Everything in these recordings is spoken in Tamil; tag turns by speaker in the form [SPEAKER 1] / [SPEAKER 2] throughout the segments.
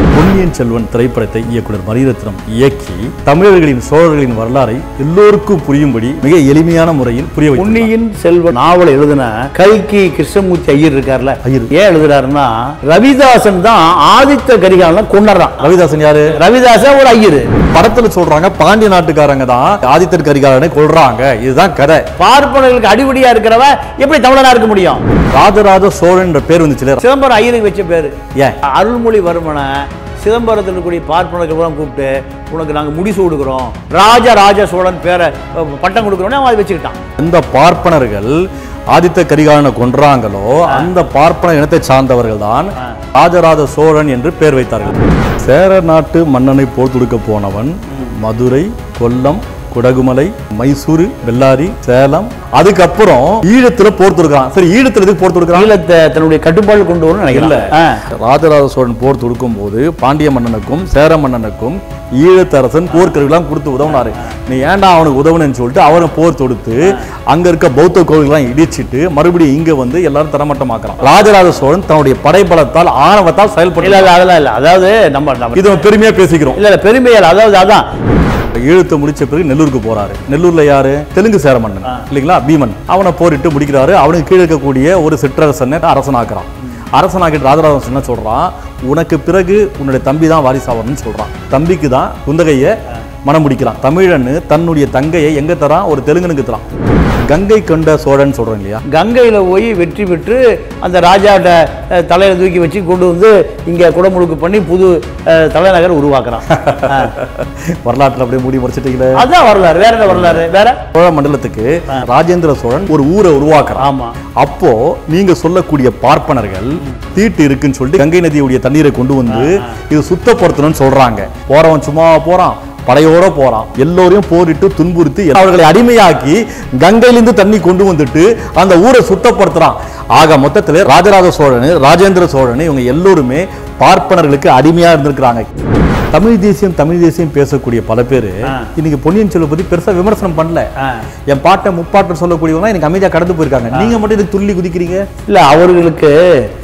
[SPEAKER 1] பொன்னியின் செல்வன் திரைப்படத்தை இயக்குனர் மணிரத்னம் இயக்கி தமிழர்களின் சோழர்களின் வரலாறை எல்லோருக்கும் புரியும்படி மிக எளிமையான முறையில் புரிய வைத்தார்
[SPEAKER 2] பொன்னியின் செல்வன் நாவல் எழுதின கல்கி கிருஷ்ணமூர்த்தி ஐயர் இருக்கார்ல
[SPEAKER 1] ஐயர்.
[SPEAKER 2] ஏன் எழுதுறாருன்னா ரவிதாசன் தான் ஆதித்த கரிகாலன் கொண்டாடுறான்
[SPEAKER 1] ரவிதாசன் யாரு
[SPEAKER 2] ரவிதாசன் ஒரு ஐயர்
[SPEAKER 1] படத்துல சொல்றாங்க பாண்டிய நாட்டுக்காரங்க தான் ஆதித்தர் கரிகாலனை கொள்றாங்க இதுதான் கதை
[SPEAKER 2] பார்ப்பனர்களுக்கு அடிபடியா இருக்கிறவன் எப்படி தமிழனா இருக்க முடியும்
[SPEAKER 1] ராஜராஜ சோழன் என்ற பேர் வந்துச்சுல
[SPEAKER 2] சிதம்பரம் ஐயருக்கு வச்ச பேரு
[SPEAKER 1] ஏன்
[SPEAKER 2] அருள்மொழிவர்மனை சிதம்பரத்தில் இருக்கக்கூடிய பார்ப்பனர்கள் எல்லாம் கூப்பிட்டு உனக்கு நாங்கள் முடிசு கொடுக்குறோம் ராஜ ராஜ சோழன் பேரை அஹ், பட்டம் கொடுக்குறோன்னு அவன் அதை வச்சுக்கிட்டான்
[SPEAKER 1] எந்த பார்ப்பனர்கள் ஆதித்த கரிகாலனை கொன்றாங்களோ அந்த பார்ப்பன இனத்தை சார்ந்தவர்கள் தான் ராஜராஜ சோழன் என்று பெயர் வைத்தார்கள் சேர நாட்டு மன்னனை போர் தொடுக்க போனவன் மதுரை கொல்லம் குடகுமலை மைசூரு பெல்லாரி சேலம் அதுக்கப்புறம் ஈழத்துல போர் தொடுக்கிறான் சரி ஈழத்துல எதுக்கு போர் தொடுக்கிறான்
[SPEAKER 2] ஈழத்தை தன்னுடைய கட்டுப்பாடு கொண்டு வரணும்னு
[SPEAKER 1] இல்ல
[SPEAKER 2] நினைக்கல
[SPEAKER 1] ராஜராஜ சோழன் போர் தொடுக்கும் போது பாண்டிய மன்னனுக்கும் சேர மன்னனுக்கும் ஈழத்தரசன் போர்க்கருவிலாம் கொடுத்து உதவுனாரு நீ ஏன்டா அவனுக்கு உதவுனேன்னு சொல்லிட்டு அவனை போர் தொடுத்து அங்க இருக்க பௌத்த கோவில்கள்லாம் இடிச்சிட்டு மறுபடியும் இங்க வந்து எல்லாரும் தரமட்டமாக்குறான் ராஜராஜ சோழன் தன்னுடைய படைபலத்தால் ஆணவத்தால்
[SPEAKER 2] இல்ல
[SPEAKER 1] செயல்பட்டு
[SPEAKER 2] இல்ல அதெல்லாம் இல்ல அதாவது நம்ம நம்ம
[SPEAKER 1] இது நம்ம பெருமையா பேசிக்கிறோம்
[SPEAKER 2] இல்ல இல்ல பெருமையால் அதாவது அதான்
[SPEAKER 1] ஈழத்தை முடிச்ச பிறகு நெல்லூருக்கு போறாரு நெல்லூர்ல யாரு தெலுங்கு சேர மன்னன் இல்லைங்களா பீமன் அவனை போரிட்டு முடிக்கிறாரு அவனுக்கு கீழே இருக்கக்கூடிய ஒரு சிற்றரசனை அரசனாக்குறான் அரசனாக்கிட்டு ராஜராஜன் என்ன சொல்றான் உனக்கு பிறகு உன்னுடைய தம்பி தான் வாரிசாவணும்னு சொல்றான் தம்பிக்கு தான் குந்தகையை மனம் முடிக்கிறான் தமிழன்னு தன்னுடைய தங்கையை எங்க தரான் ஒரு தெலுங்கனுக்கு தரான் கங்கை கொண்ட சோழன் சொல்றோம் இல்லையா
[SPEAKER 2] கங்கையில போய் வெற்றி பெற்று அந்த ராஜாட்ட அஹ், தலையில தூக்கி வச்சு கொண்டு வந்து இங்க குடமுழுக்கு பண்ணி புது அஹ், தலைநகர் உருவாக்குறான் அஹ்.
[SPEAKER 1] வரலாற்றுல அப்படியே மூடி முடிச்சிட்டீங்களே
[SPEAKER 2] அதான் வரலாறு வேற என்ன வரலாறு வேற
[SPEAKER 1] சோழ மண்டலத்துக்கு ராஜேந்திர சோழன் ஒரு ஊரை உருவாக்குறான்
[SPEAKER 2] ஆமா
[SPEAKER 1] அப்போ நீங்க சொல்லக்கூடிய பார்ப்பனர்கள் தீட்டு இருக்குன்னு சொல்லிட்டு கங்கை நதியுடைய தண்ணீரை கொண்டு வந்து இது சுத்தப்படுத்தணும்னு சொல்றாங்க போறவன் சும்மா போறான் படையோட போறான் எல்லோரையும் போரிட்டு துன்புறுத்தி அவர்களை அடிமையாக்கி கங்கையிலிருந்து தண்ணி கொண்டு வந்துட்டு அந்த ஊரை சுத்தப்படுத்துறான் ஆக மொத்தத்துல ராஜராஜ சோழன் ராஜேந்திர சோழன் இவங்க எல்லோருமே பார்ப்பனர்களுக்கு அடிமையா இருந்திருக்கிறாங்க தமிழ் தேசியம் தமிழ் தேசியம் பேசக்கூடிய பல பேர் இன்னைக்கு பொன்னியின் செல்வன் பத்தி பெருசா விமர்சனம் பண்ணல
[SPEAKER 2] அஹ்.
[SPEAKER 1] என் பாட்டை முப்பாட்டம் சொல்லக்கூடியவங்க எனக்கு அமைதியா கடந்து போயிருக்காங்க நீங்க மட்டும் இதுக்கு துள்ளி குதிக்கிறீங்க
[SPEAKER 2] இல்ல அவர்களுக்கு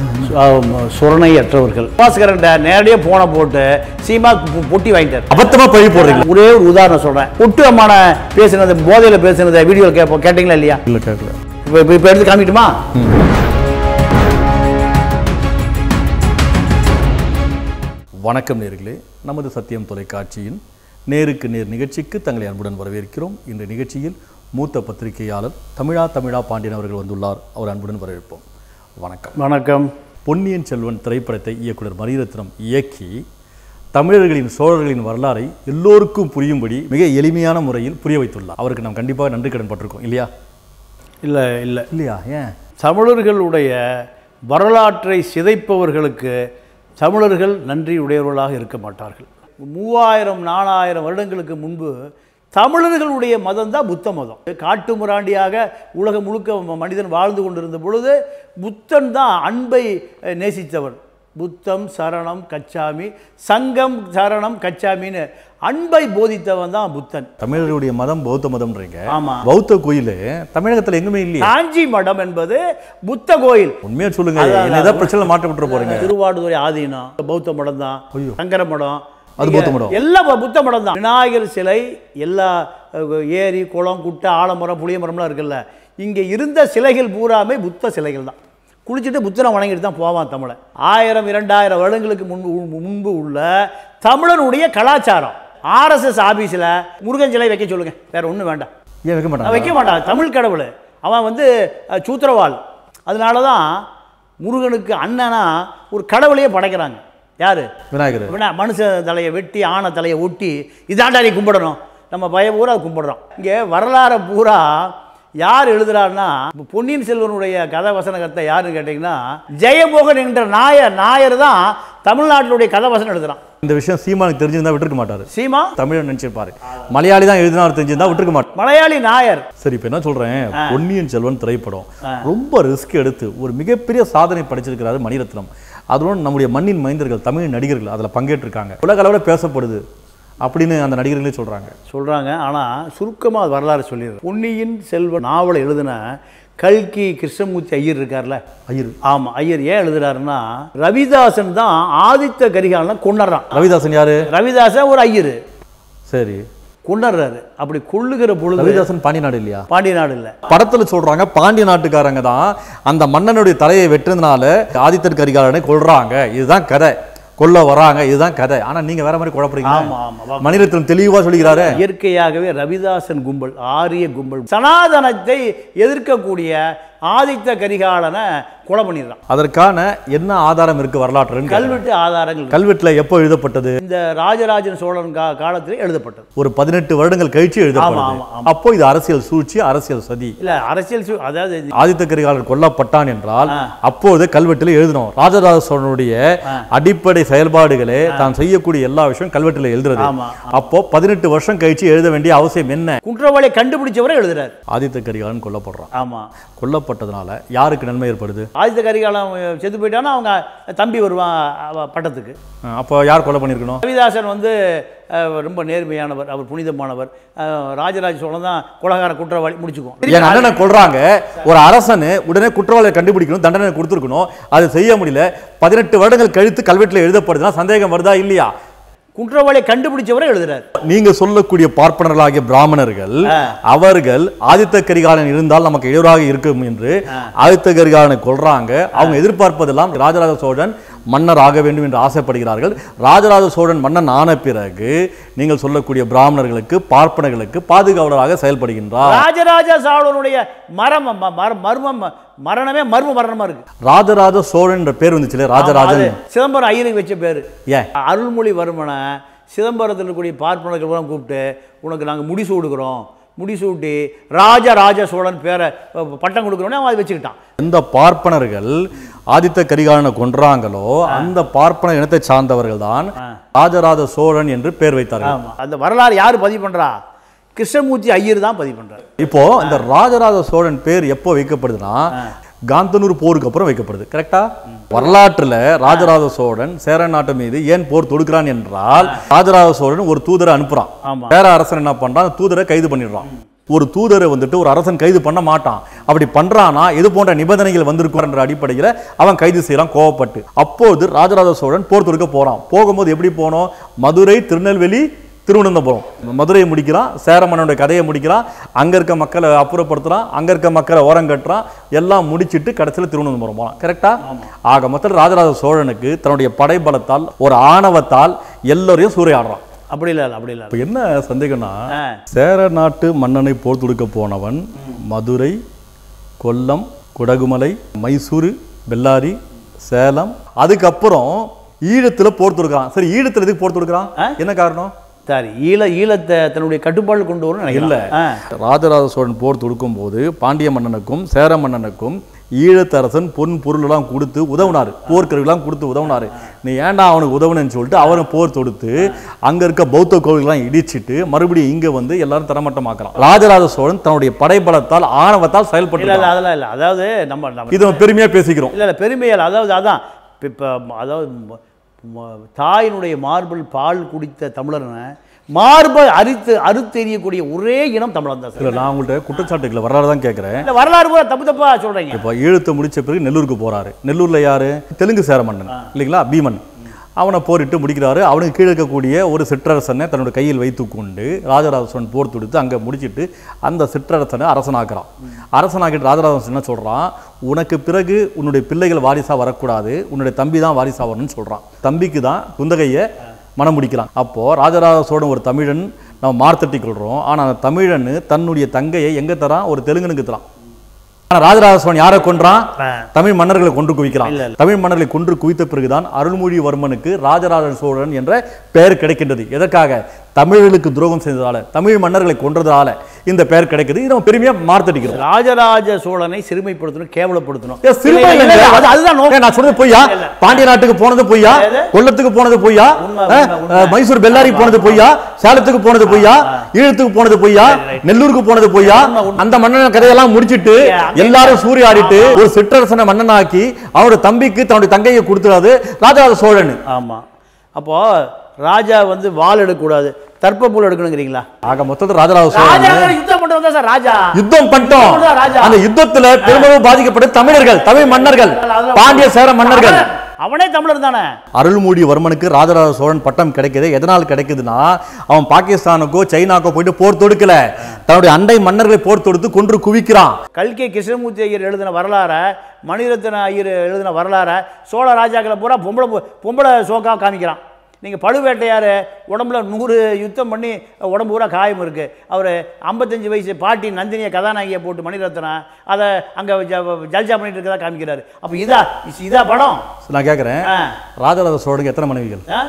[SPEAKER 2] ஆம், சுரணையற்றவர்கள் பாஸ்கரன் நேரடியாக போன போட்டு சீமா பொ- பொட்டி வாங்கிட்டார்
[SPEAKER 1] அபத்தமா பழி போடுறீங்க
[SPEAKER 2] ஒரே ஒரு உதாரணம் சொல்றேன் ஒட்டு அம்மான பேசினது போதையில பேசினதை வீடியோ கேட்போம் கேட்டீங்களா இல்லையா
[SPEAKER 1] இல்ல கேட்கல
[SPEAKER 2] இப்போ இப்போ இப்போ எடுத்து காமிட்டுமா
[SPEAKER 1] வணக்கம் நேர்களே நமது சத்தியம் தொலைக்காட்சியின் நேருக்கு நேர் நிகழ்ச்சிக்கு தங்களை அன்புடன் வரவேற்கிறோம் இந்த நிகழ்ச்சியில் மூத்த பத்திரிகையாளர் தமிழா தமிழா பாண்டியன் அவர்கள் வந்துள்ளார் அவர் அன்புடன் வரவேற்போம் வணக்கம்
[SPEAKER 2] வணக்கம்
[SPEAKER 1] பொன்னியின் செல்வன் திரைப்படத்தை இயக்குனர் மணிரத்னம் இயக்கி தமிழர்களின் சோழர்களின் வரலாறை எல்லோருக்கும் புரியும்படி மிக எளிமையான முறையில் புரிய வைத்துள்ளார் அவருக்கு நாம் கண்டிப்பாக நன்றி கடன் பட்டிருக்கோம் இல்லையா
[SPEAKER 2] இல்லை இல்லை
[SPEAKER 1] இல்லையா ஏன்
[SPEAKER 2] தமிழர்களுடைய வரலாற்றை சிதைப்பவர்களுக்கு தமிழர்கள் நன்றியுடையவர்களாக இருக்க மாட்டார்கள் மூவாயிரம் நாலாயிரம் வருடங்களுக்கு முன்பு தமிழர்களுடைய மதம் தான் புத்த மதம் காட்டு முராண்டியாக உலகம் முழுக்க ம- மனிதன் வாழ்ந்து கொண்டிருந்த பொழுது புத்தன் தான் அன்பை அஹ், நேசித்தவன் புத்தம் சரணம் கச்சாமி சங்கம் சரணம் கச்சாமின்னு அன்பை போதித்தவன் தான் புத்தன்
[SPEAKER 1] தமிழர்களுடைய மதம் பௌத்த மதம்ன்றீங்க
[SPEAKER 2] ஆமா.
[SPEAKER 1] பௌத்த கோயில் தமிழகத்துல எங்குமே இல்லையா
[SPEAKER 2] காஞ்சி மடம் என்பது புத்த கோயில்
[SPEAKER 1] உண்மையா சொல்லுங்க
[SPEAKER 2] அதான்,
[SPEAKER 1] என்ன ஏதாவது பிரச்சனை மாட்ட விட்டுற போறீங்க
[SPEAKER 2] திருவாடுதுறை ஆதீனம் பௌத்த மடம் தான் சங்கர மடம்
[SPEAKER 1] அது பௌத்த மடம்.
[SPEAKER 2] எல்லாம் ப- புத்த மடம் தான் விநாயகர் சிலை எல்லா அஹ், ஏரி குளம் குட்டை ஆலமரம் புளிய மரம்லாம் இருக்குல்ல இங்கே இருந்த சிலைகள் பூராமே புத்த சிலைகள் தான் குளிச்சுட்டு புத்தனை வணங்கிட்டு தான் போவான் தமிழன் ஆயிரம் இரண்டாயிரம் வருடங்களுக்கு முன்பு உ- முன்பு உள்ள தமிழனுடைய கலாச்சாரம் ஆர்எஸ்எஸ் ஆபீஸில் முருகன் சிலை வைக்க சொல்லுங்க வேற ஒன்றும் வேண்டாம்
[SPEAKER 1] ஏன் வைக்க
[SPEAKER 2] அவன்
[SPEAKER 1] மாட்டாங்க
[SPEAKER 2] வைக்க மாட்டான் தமிழ் கடவுள் அவன் வந்து அஹ், சூத்திரவாள் அதனால தான் முருகனுக்கு அண்ணனா ஒரு கடவுளையே படைக்கிறாங்க யாரு
[SPEAKER 1] விநாயகர்
[SPEAKER 2] வினா மனுஷ தலையை வெட்டி ஆணை தலையை ஒட்டி இதாண்டா நீ கும்பிடணும் நம்ம பய பூரா கும்பிடுறோம் இங்கே வரலாறை பூரா யார் எழுதுறாருன்னா இப்ப பொன்னியின் செல்வனுடைய கதை வசனகத்தை யாருன்னு கேட்டிங்கன்னா ஜெயமோகன் என்ற நாயர் நாயர் தான் தமிழ்நாட்டினுடைய கதை வசனம் எழுதுறான்
[SPEAKER 1] இந்த விஷயம் சீமானுக்கு தெரிஞ்சிருந்தா விட்டுருக்க மாட்டாரு
[SPEAKER 2] சீமா
[SPEAKER 1] தமிழன் நினைச்சிருப்பாரு மலையாளி தான் எழுதினா தெரிஞ்சிருந்தா விட்டுருக்க மாட்டார்
[SPEAKER 2] மலையாளி நாயர்
[SPEAKER 1] சரி இப்போ என்ன சொல்றேன் பொன்னியின் செல்வன் திரைப்படம் ரொம்ப ரிஸ்க் எடுத்து ஒரு மிகப்பெரிய சாதனை படைச்சிருக்கிறாரு மணிரத்னம் அதுவும் நம்முடைய மண்ணின் மைந்தர்கள் தமிழ் நடிகர்கள் அதில் பங்கேற்றிருக்காங்க உலக அளவில் பேசப்படுது அப்படின்னு அந்த நடிகர்களே சொல்றாங்க
[SPEAKER 2] சொல்கிறாங்க ஆனால் சுருக்கமாக வரலாறு சொல்லிடுறேன் பொன்னியின் செல்வன் நாவலை எழுதின கல்கி கிருஷ்ணமூர்த்தி ஐயர் இருக்கார்ல
[SPEAKER 1] ஐயர்
[SPEAKER 2] ஆமாம் ஐயர் ஏன் எழுதுறாருன்னா ரவிதாசன் தான் ஆதித்த கரிகாலனை கொண்டுறான்
[SPEAKER 1] ரவிதாசன் யாரு
[SPEAKER 2] ரவிதாசன் ஒரு ஐயர்
[SPEAKER 1] சரி
[SPEAKER 2] கொண்டுறாரு அப்படி கொள்ளுகிற பொழுது
[SPEAKER 1] ரவிதாசன் பாண்டி நாடு இல்லையா
[SPEAKER 2] பாண்டிய நாடு இல்லை
[SPEAKER 1] படத்துல சொல்றாங்க பாண்டிய நாட்டுக்காரங்க தான் அந்த மன்னனுடைய தலையை வெட்டுறதுனால ஆதித்தர் கரிகாலனை கொல்றாங்க இதுதான் கதை கொல்ல வராங்க இதுதான் கதை ஆனா நீங்க வேற மாதிரி குழப்பறீங்க
[SPEAKER 2] ஆமா ஆமா
[SPEAKER 1] மணிரத்னம் தெளிவா சொல்லிக்கிறாரு
[SPEAKER 2] இயற்கையாகவே ரவிதாசன் கும்பல் ஆரிய கும்பல் சனாதனத்தை எதிர்க்கக்கூடிய ஆதித்த கரிகாலனை கொலை பண்ணிடுறான்
[SPEAKER 1] அதற்கான என்ன ஆதாரம் இருக்கு வரலாற்றுன்னு கேக்குறேன்.
[SPEAKER 2] கல்வெட்டு ஆதாரங்கள்
[SPEAKER 1] கல்வெட்டுல எப்போ எழுதப்பட்டது
[SPEAKER 2] இந்த ராஜராஜன் சோழன் கா காலத்தில் எழுதப்பட்டது
[SPEAKER 1] ஒரு பதினெட்டு வருடங்கள் கழிச்சு
[SPEAKER 2] ஆமா,
[SPEAKER 1] எழுதப்படுது
[SPEAKER 2] ஆமா, ஆமா.
[SPEAKER 1] அப்போ இது அரசியல் சூழ்ச்சி அரசியல் சதி
[SPEAKER 2] இல்ல அரசியல் சு- அதாவது
[SPEAKER 1] ஆதித்த கரிகாலன் கொல்லப்பட்டான் என்றால்
[SPEAKER 2] ஆ.
[SPEAKER 1] அப்போது கல்வெட்டில் எழுதணும் ராஜராஜ சோழனுடைய அடிப்படை செயல்பாடுகளே தான் செய்யக்கூடிய எல்லா விஷயம் கல்வெட்டில் எழுதுறது
[SPEAKER 2] ஆமா.
[SPEAKER 1] அப்போ பதினெட்டு வருஷம் கழிச்சு எழுத வேண்டிய அவசியம் என்ன
[SPEAKER 2] குற்றவாளியை கண்டுபிடிச்சவரை எழுதுறாரு
[SPEAKER 1] ஆதித்த கரிகாலன் கொல்லப்படுறான்
[SPEAKER 2] ஆமா
[SPEAKER 1] கொல்லப்பட்டதுனால யாருக்கு நன்மை ஏற்படுது
[SPEAKER 2] ஆதித்த கரிகாலம் செத்து போயிட்டான்னா அவங்க தம்பி வருவான் அவ பட்டத்துக்கு
[SPEAKER 1] அஹ் அப்போ யார் கொலை பண்ணியிருக்கணும்
[SPEAKER 2] ரவிதாசன் வந்து அஹ், ரொம்ப நேர்மையானவர் அவர் புனிதமானவர் அஹ், ராஜராஜ சோழன் தான் கொலகார குற்றவாளி முடிச்சுக்குவோம்
[SPEAKER 1] என் அண்ணனை கொல்றாங்க ஒரு அரசனு உடனே குற்றவாளியை கண்டுபிடிக்கணும் தண்டனை கொடுத்துருக்கணும் அது செய்ய முடியல பதினெட்டு வருடங்கள் கழித்து கல்வெட்டில் எழுதப்படுதுன்னா சந்தேகம் வருதா இல்லையா
[SPEAKER 2] குற்றவாளியை கண்டுபிடிச்சவரை எழுதுறாரு
[SPEAKER 1] நீங்க சொல்லக்கூடிய பார்ப்பனர்களாகிய பிராமணர்கள் அவர்கள் ஆதித்த கரிகாலன் இருந்தால் நமக்கு இடையூறாக இருக்கும் என்று ஆதித்த கரிகாலனை கொல்றாங்க அவங்க எதிர்பார்ப்பதெல்லாம் ராஜராஜ சோழன் மன்னர் ஆக வேண்டும் என்று ஆசைப்படுகிறார்கள் ராஜராஜ சோழன் மன்னன் ஆன பிறகு நீங்கள் சொல்லக்கூடிய பிராமணர்களுக்கு பார்ப்பனர்களுக்கு பாதுகாவலராக செயல்படுகின்றார்
[SPEAKER 2] ராஜராஜ சோழனுடைய மரம் ம- மர- மர்மம் மரணமே மர்ம மரணமா இருக்கு
[SPEAKER 1] ராஜராஜ சோழன் என்ற பேர் வந்துச்சுல ராஜராஜன்
[SPEAKER 2] அது சிதம்பரம் ஐயருக்கு வச்ச பேரு
[SPEAKER 1] ஏன்
[SPEAKER 2] அருள்மொழிவர்மனை சிதம்பரத்தில் இருக்கக்கூடிய பார்ப்பனர்கள் பூரா கூப்பிட்டு உனக்கு நாங்கள் முடிசு கொடுக்குறோம் முடிசூட்டி ராஜராஜ சோழன் பேரை அஹ், பட்டம் கொடுக்குறோன்னே அவன் அதை வச்சுக்கிட்டான்
[SPEAKER 1] எந்த பார்ப்பனர்கள் ஆதித்த கரிகாலனை கொன்றாங்களோ அந்த பார்ப்பன இனத்தை சார்ந்தவர்கள் தான் ராஜராஜ சோழன் என்று பேர் வைத்தார்கள்
[SPEAKER 2] ஆமா அந்த வரலாறு யார் பதிவு பண்றா கிருஷ்ணமூர்த்தி ஐயர் தான் பதிவு பண்றாரு
[SPEAKER 1] இப்போ இந்த ராஜராஜ சோழன் பேர் எப்போ வைக்கப்படுதுன்னா காந்தனூர் போருக்கு அப்புறம் வைக்கப்படுது கரெக்டா வரலாற்றுல ராஜராஜ சோழன் சேர நாட்டு மீது ஏன் போர் தொடுக்கிறான் என்றால் ராஜராஜ சோழன் ஒரு தூதரை அனுப்புறான்
[SPEAKER 2] ஆமா.
[SPEAKER 1] சேர அரசன் என்ன பண்றான் அந்த தூதரை கைது பண்ணிடுறான் ஒரு தூதரை வந்துட்டு ஒரு அரசன் கைது பண்ண மாட்டான் அப்படி பண்றானா இது போன்ற நிபந்தனைகள் வந்திருக்கும் என்ற அடிப்படையில் அவன் கைது செய்யறான் கோவப்பட்டு அப்போது ராஜராஜ சோழன் போர் தொடுக்க போறான் போகும்போது எப்படி போனோம் மதுரை திருநெல்வேலி திருவனந்தபுரம் மதுரையை முடிக்கிறான் சேரமன்னனுடைய கதையை முடிக்கிறான் அங்க இருக்க மக்களை அப்புறப்படுத்துறான் அங்க இருக்க மக்களை ஓரம் கட்டுறான் எல்லாம் முடிச்சிட்டு கடைசியில் திருவனந்தபுரம் போறான் கரெக்டா ஆக மொத்தத்தில் ராஜராஜ சோழனுக்கு தன்னுடைய படைபலத்தால் ஒரு ஆணவத்தால் எல்லோரையும் சூறையாடுறான்
[SPEAKER 2] அப்படி இல்லை அப்படி இல்லை
[SPEAKER 1] இப்போ என்ன சந்தேகம்னா
[SPEAKER 2] ஆ.
[SPEAKER 1] சேர நாட்டு மன்னனை போர் தொடுக்க போனவன் மதுரை கொல்லம் குடகுமலை மைசூரு பெல்லாரி சேலம் அதுக்கப்புறம் ஈழத்துல போர் தொடுக்கிறான் சரி ஈழத்துல எதுக்கு போர் தொடுக்கிறான்
[SPEAKER 2] ஆ?
[SPEAKER 1] என்ன காரணம்
[SPEAKER 2] சரி ஈழ ஈழத்தை தன்னுடைய கட்டுப்பாடு கொண்டு வரணும்
[SPEAKER 1] இல்ல
[SPEAKER 2] நினைக்கல
[SPEAKER 1] ராஜராஜ சோழன் போர் தொடுக்கும் போது பாண்டிய மன்னனுக்கும் சேர மன்னனுக்கும் ஈழத்தரசன் பொன் பொருளெல்லாம் கொடுத்து உதவுனாரு போர்க்கருவிலாம் கொடுத்து உதவுனாரு நீ ஏன்டா அவனுக்கு உதவுனேன்னு சொல்லிட்டு அவன் போர் தொடுத்து அங்க இருக்க பௌத்த கோவில்கள்லாம் இடிச்சிட்டு மறுபடியும் இங்க வந்து எல்லாரும் தரமட்டமாக்குறான் ராஜராஜ சோழன் தன்னுடைய படைபலத்தால் ஆணவத்தால்
[SPEAKER 2] இல்ல
[SPEAKER 1] செயல்பட்டு
[SPEAKER 2] இல்ல அதெல்லாம் இல்லை அதாவது நம்ம நம்ம
[SPEAKER 1] இது நம்ம பெருமையா பேசிக்கிறோம்
[SPEAKER 2] இல்லை இல்லை பெருமையால் அதாவது அதான் இப்போ அதாவது ம- ம- தாயினுடைய மார்பிள் பால் குடித்த தமிழனை மார்பை அரித்து அறுத்தெறியக்கூடிய ஒரே இனம் தமிழன் தான் சார்
[SPEAKER 1] இல்ல நான் உங்கள்கிட்ட குற்றச்சாட்டுகளை வரலாறு தான் கேட்கிறேன்
[SPEAKER 2] இல்லை வரலாறு கூட தப்பு தப்பா சொல்றீங்க
[SPEAKER 1] இப்போ ஈழத்தை முடிச்ச பிறகு நெல்லூருக்கு போறாரு நெல்லூர்ல யாரு தெலுங்கு சேர மன்னன் இல்லைங்களா பீமன் அவனை போரிட்டு முடிக்கிறாரு அவனுக்கு கீழே இருக்கக்கூடிய ஒரு சிற்றரசனை தன்னோட கையில் வைத்துக்கொண்டு ராஜராஜ சோழன் போர் தொடுத்து அங்கே முடிச்சிட்டு அந்த சிற்றரசனை அரசனாக்குறான் அரசனாக்கிட்டு ராஜராஜ சோழன் என்ன சொல்றான் உனக்கு பிறகு உன்னுடைய பிள்ளைகள் வாரிசா வரக்கூடாது உன்னுடைய தம்பி தான் வாரிசா வரணும்னு சொல்றான் தம்பிக்கு தான் குந்தகையை மனம் முடிக்கிறான் அப்போ ராஜராஜ சோழன் ஒரு தமிழன் நம்ம மார்த்தட்டி கொள்றோம் ஆனா அந்த தமிழன் தன்னுடைய தங்கையை எங்க தரான் ஒரு தெலுங்கனுக்கு தரான் ஆனா ராஜராஜ சோழன் யாரை கொன்றான்
[SPEAKER 2] ஆ.
[SPEAKER 1] தமிழ் மன்னர்களை கொன்று குவிக்கிறான்
[SPEAKER 2] இல்ல,
[SPEAKER 1] தமிழ் மன்னர்களை கொன்று குவித்த பிறகுதான் அருள்மொழிவர்மனுக்கு ராஜராஜ சோழன் என்ற பெயர் கிடைக்கின்றது எதற்காக தமிழர்களுக்கு துரோகம் செய்ததால தமிழ் மன்னர்களை கொன்றதால இந்த பெயர் கிடைக்குது இதை நம்ம பெருமையா மார்த்தடிக்கிறோம்
[SPEAKER 2] ராஜராஜ சோழனை சிறுமைப்படுத்தணும் கேவலப்படுத்தணும்
[SPEAKER 1] ஏன் சிறுமை
[SPEAKER 2] இல்ல, இல்ல,
[SPEAKER 1] இல்லைங்க.
[SPEAKER 2] இல்ல, அது- அதுதான் நோக்கம்.
[SPEAKER 1] ஏன் நான் சொன்னது பொய்யா
[SPEAKER 2] இல்ல.
[SPEAKER 1] பாண்டிய நாட்டுக்கு போனது பொய்யா
[SPEAKER 2] எது?
[SPEAKER 1] கொல்லத்துக்கு போனது பொய்யா
[SPEAKER 2] உண்மை,
[SPEAKER 1] ஆ?
[SPEAKER 2] உண்மை, உண்மை.
[SPEAKER 1] ஆ, மைசூர் பெல்லாரிக்கு போனது பொய்யா சேலத்துக்கு போனது பொய்யா ஈழத்துக்கு போனது பொய்யா நெல்லூருக்கு போனது பொய்யா அந்த மன்னன் கதையெல்லாம் முடிச்சிட்டு
[SPEAKER 2] ஏன், அங்க-
[SPEAKER 1] எல்லாரும் சூறையாடிட்டு ஒரு சிற்றரசனை மன்னனாக்கி அவரோட தம்பிக்கு தன்னுடைய தங்கையை கொடுத்துறாரு ராஜராஜ சோழன்
[SPEAKER 2] ஆமா அப்போ ராஜா வந்து வாள் எடுக்கக்கூடாது தர்ப்பப்பூல் எடுக்கணுங்கிறீங்களா
[SPEAKER 1] ஆக மொத்தத்தில் ராஜராஜ சோழன்
[SPEAKER 2] ராஜா யுத்தம் பண்ண வந்தா சார் ராஜா
[SPEAKER 1] யுத்தம் பண்ணிட்டோம்
[SPEAKER 2] யுத்தம் ராஜா.
[SPEAKER 1] அந்த யுத்தத்துல பெருமளவு பாதிக்கப்பட்ட தமிழர்கள் தமிழ் மன்னர்கள் பாண்டிய சேர மன்னர்கள்
[SPEAKER 2] அவன்- அவனே தமிழர் தானே
[SPEAKER 1] அருள்மொழிவர்மனுக்கு ராஜராஜ சோழன் பட்டம் கிடைக்குது எதனால் கிடைக்குதுன்னா அவன் பாகிஸ்தானுக்கோ சைனாக்கோ போயிட்டு போர் தொடுக்கல தன்னுடைய அண்டை மன்னர்களை போர் தொடுத்து கொன்று குவிக்கிறான்
[SPEAKER 2] கல்கே கிருஷ்ணமூர்த்தி ஐயர் எழுதின வரலாற மணிரத்ன ஐயர் எழுதின வரலாற சோழ ராஜாக்களை பூரா பொம்பளை பொ- பொம்பளை சோக்கா காமிக்கிறான் நீங்கள் பழுவேட்டையார் உடம்புல நூறு யுத்தம் பண்ணி உடம்பு பூரா காயம் இருக்குது அவர் ஐம்பத்தஞ்சு வயசு பாட்டி நந்தினியை கதாநாயகியை போட்டு மணிரத்னா அதை அங்கே ஜல்ஜா பண்ணிட்டு இருக்கதா காமிக்கிறாரு அப்போ இதா இதா படம்
[SPEAKER 1] நான் கேட்குறேன்
[SPEAKER 2] ஆ.
[SPEAKER 1] ராஜராஜ சோழனுக்கு எத்தனை மனைவிகள்
[SPEAKER 2] ஆ?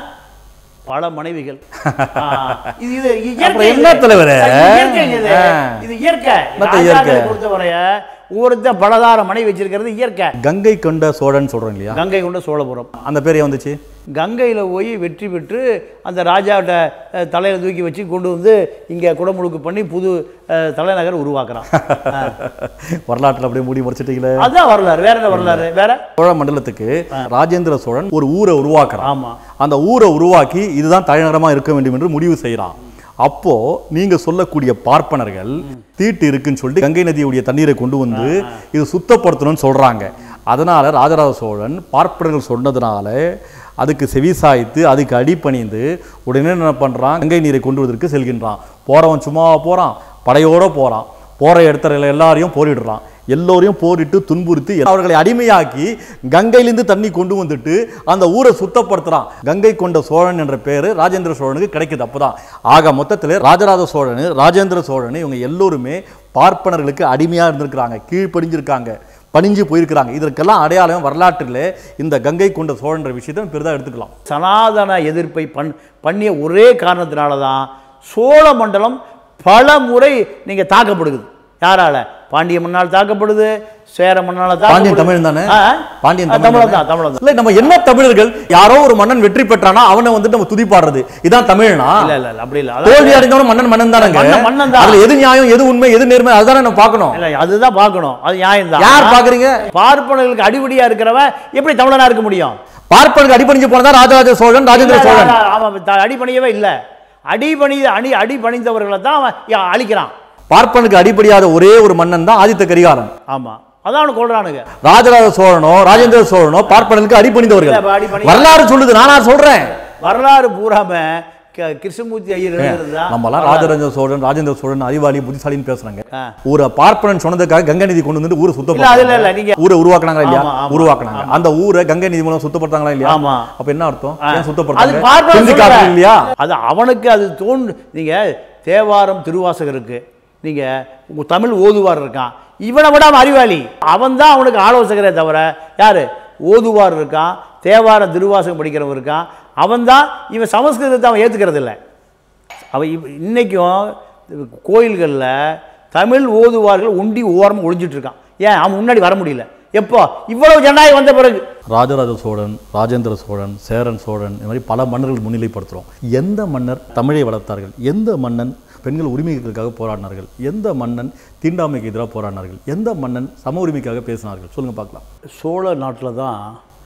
[SPEAKER 2] பல மனைவிகள் ஆ. இது இது இயற்கை
[SPEAKER 1] அப்புறம் என்ன
[SPEAKER 2] இது.
[SPEAKER 1] தலைவரே?
[SPEAKER 2] இது இயற்கைங்க இது.
[SPEAKER 1] ஆ.
[SPEAKER 2] இது இயற்கை
[SPEAKER 1] என்னத்த இயற்கை?
[SPEAKER 2] ராஜாக்களை பொறுத்தவரைய ஒவ்வொருத்தன் பலதார மனைவி வச்சிருக்கிறது இயற்கை
[SPEAKER 1] கங்கை கொண்ட சோழன் சொல்றோம் இல்லையா
[SPEAKER 2] கங்கை கொண்ட சோழபுரம்
[SPEAKER 1] அந்த பேர் ஏன் வந்துச்சு
[SPEAKER 2] கங்கையில் போய் வெற்றி பெற்று அந்த ராஜாவிட்ட தலையில் தூக்கி வச்சு கொண்டு வந்து இங்கே குடமுழுக்கு பண்ணி புது அஹ், தலைநகர் உருவாக்குறான் ஆ.
[SPEAKER 1] வரலாற்றில் அப்படியே மூடி முடிச்சிட்டீங்களே
[SPEAKER 2] அதுதான் வரலாறு வேற என்ன வரலாறு வேற
[SPEAKER 1] சோழ மண்டலத்துக்கு ராஜேந்திர சோழன் ஒரு ஊரை உருவாக்குறான்
[SPEAKER 2] ஆமா
[SPEAKER 1] அந்த ஊரை உருவாக்கி இதுதான் தலைநகரமா இருக்க வேண்டும் என்று முடிவு செய்கிறான் அப்போ நீங்க சொல்லக்கூடிய பார்ப்பனர்கள் தீட்டு இருக்குன்னு சொல்லிட்டு கங்கை நதியுடைய தண்ணீரை கொண்டு வந்து இது சுத்தப்படுத்தணும்னு சொல்றாங்க அதனால ராஜராஜ சோழன் பார்ப்பனர்கள் சொன்னதுனால அதுக்கு செவிசாய்த்து அதுக்கு அடிபணிந்து உடனே என்ன பண்றான் கங்கை நீரை கொண்டு வருவதற்கு செல்கின்றான் போறவன் சும்மா போறான் படையோட போறான் போற இடத்துல எல்லாரையும் போரிடுறான் எல்லோரையும் போரிட்டு துன்புறுத்தி அவர்களை அடிமையாக்கி கங்கையிலிருந்து தண்ணி கொண்டு வந்துட்டு அந்த ஊரை சுத்தப்படுத்துறான் கங்கை கொண்ட சோழன் என்ற பேரு ராஜேந்திர சோழனுக்கு கிடைக்குது அப்பதான் ஆக மொத்தத்தில் ராஜராஜ சோழன் ராஜேந்திர சோழன் இவங்க எல்லோருமே பார்ப்பனர்களுக்கு அடிமையா இருந்திருக்கிறாங்க கீழ்ப்படிஞ்சிருக்காங்க பணிஞ்சு போயிருக்கிறாங்க இதற்கெல்லாம் அடையாளம் வரலாற்றில் இந்த கங்கை கொண்ட சோழன்ற விஷயத்தை பெரிதாக எடுத்துக்கலாம்
[SPEAKER 2] சனாதன எதிர்ப்பை பண் பண்ணிய ஒரே காரணத்தினால தான் சோழ மண்டலம் பல முறை நீங்க தாக்கப்படுது யாரால பாண்டிய மன்னால் தாக்கப்படுது சேர மன்னால
[SPEAKER 1] பாண்டியன் தமிழ் தானே பாண்டியன் தமிழ்
[SPEAKER 2] தமிழன்
[SPEAKER 1] தானே?
[SPEAKER 2] தான் தமிழன் தான்
[SPEAKER 1] இல்லை நம்ம என்ன தமிழர்கள் யாரோ ஒரு மன்னன் வெற்றி பெற்றானா அவனை வந்துட்டு நம்ம துதிப்பாடுறது இதான் தமிழ்னா
[SPEAKER 2] இல்ல இல்ல இல்ல அப்படி இல்ல அதான்
[SPEAKER 1] தோல்வி அடைந்தவன மன்னன் மன்னன் தானங்க
[SPEAKER 2] மன்னன் மன்னன் தான்.
[SPEAKER 1] அதுல எது நியாயம் எது உண்மை எது நேர்மை அதுதானே நம்ம பார்க்கணும்
[SPEAKER 2] இல்ல அதுதான் பார்க்கணும் அது நியாயம் தான்
[SPEAKER 1] யார் பாக்குறீங்க
[SPEAKER 2] பார்ப்பனர்களுக்கு அடிபடியா இருக்கிறவன் எப்படி தமிழனா இருக்க முடியும்
[SPEAKER 1] பார்ப்பனுக்கு அடிபணிஞ்சு போனதா ராஜராஜ சோழன் ராஜேந்திர சோழன்
[SPEAKER 2] அவன் த- அடிபணியவே இல்ல அடிபணி அடி அடிபணிந்தவர்களை தான் அவன் யா- அழிக்கிறான்
[SPEAKER 1] பார்ப்பனுக்கு அடிபடியாத ஒரே ஒரு மன்னன் தான் ஆதித்த கரிகாலன்
[SPEAKER 2] ஆமா அதான் அவனு கொள்றானுங்க
[SPEAKER 1] ராஜராஜ சோழனோ ராஜேந்திர சோழனோ பார்ப்பனுக்கு
[SPEAKER 2] இல்ல,
[SPEAKER 1] அடிபணிந்தவர்கள்
[SPEAKER 2] அடிபணி-
[SPEAKER 1] வரலாறு சொல்லுது நானா சொல்றேன்
[SPEAKER 2] வரலாறு பூராம க- கிருஷ்ணமூர்த்தி ஐயர் எழுதுறதுதான்
[SPEAKER 1] நம்மலாம் ராஜராஜ சோழன் ராஜேந்திர சோழன் அறிவாளி புத்திசாலின்னு பேசுறாங்க
[SPEAKER 2] ஆ.
[SPEAKER 1] ஒரு பார்ப்பனன் சொன்னதுக்காக கங்கை நதி கொண்டு வந்து ஊரை
[SPEAKER 2] இல்ல அது இல்ல இல்ல
[SPEAKER 1] சுத்தப்படுத்தாங்க
[SPEAKER 2] நீங்க
[SPEAKER 1] ஊரை உருவாக்குனாங்களா இல்லையா
[SPEAKER 2] ஆமா, ஆமா,
[SPEAKER 1] உருவாக்குனாங்க அந்த ஊரை கங்கை நதி மூலம் சுத்தப்படுத்தாங்களா இல்லையா
[SPEAKER 2] ஆமா.
[SPEAKER 1] அப்ப என்ன அர்த்தம்
[SPEAKER 2] ஆ.
[SPEAKER 1] ஏன்
[SPEAKER 2] அது
[SPEAKER 1] சுத்தப்படுத்தாங்க
[SPEAKER 2] பார்ப்பன
[SPEAKER 1] ஹிந்தி
[SPEAKER 2] சொல்றேன்.
[SPEAKER 1] காரணம் இல்லையா
[SPEAKER 2] அது அவனுக்கு அது தோன்று நீங்க தேவாரம் திருவாசகம் இருக்கு நீங்க உங்க தமிழ் ஓதுவார் இருக்கான் இவனை விட அவன் அறிவாளி அவன் தான் அவனுக்கு ஆலோசகரே தவிர யாரு ஓதுவார் இருக்கான் தேவாரம் திருவாசகம் படிக்கிறவன் இருக்கான் அவன் தான் இவன் சமஸ்கிருதத்தை அவன் ஏத்துக்கிறது இல்லை அவன் இவ்- இன்னைக்கும் கோயில்களில் தமிழ் ஓதுவார்கள் ஒண்டி ஓரமாக ஒளிஞ்சிட்டு இருக்கான் ஏன் அவன் முன்னாடி வர முடியல எப்போ இவ்வளவு ஜனநாயகம் வந்த பிறகு
[SPEAKER 1] ராஜராஜ சோழன் ராஜேந்திர சோழன் சேரன் சோழன் இந்த மாதிரி பல மன்னர்கள் முன்னிலைப்படுத்துகிறோம் எந்த மன்னர் தமிழை வளர்த்தார்கள் எந்த மன்னன் பெண்கள் உரிமைகளுக்காக போராடினார்கள் எந்த மன்னன் தீண்டாமைக்கு எதிராக போராடினார்கள் எந்த மன்னன் சம உரிமைக்காக பேசினார்கள் சொல்லுங்க பார்க்கலாம்
[SPEAKER 2] சோழ நாட்டில் தான்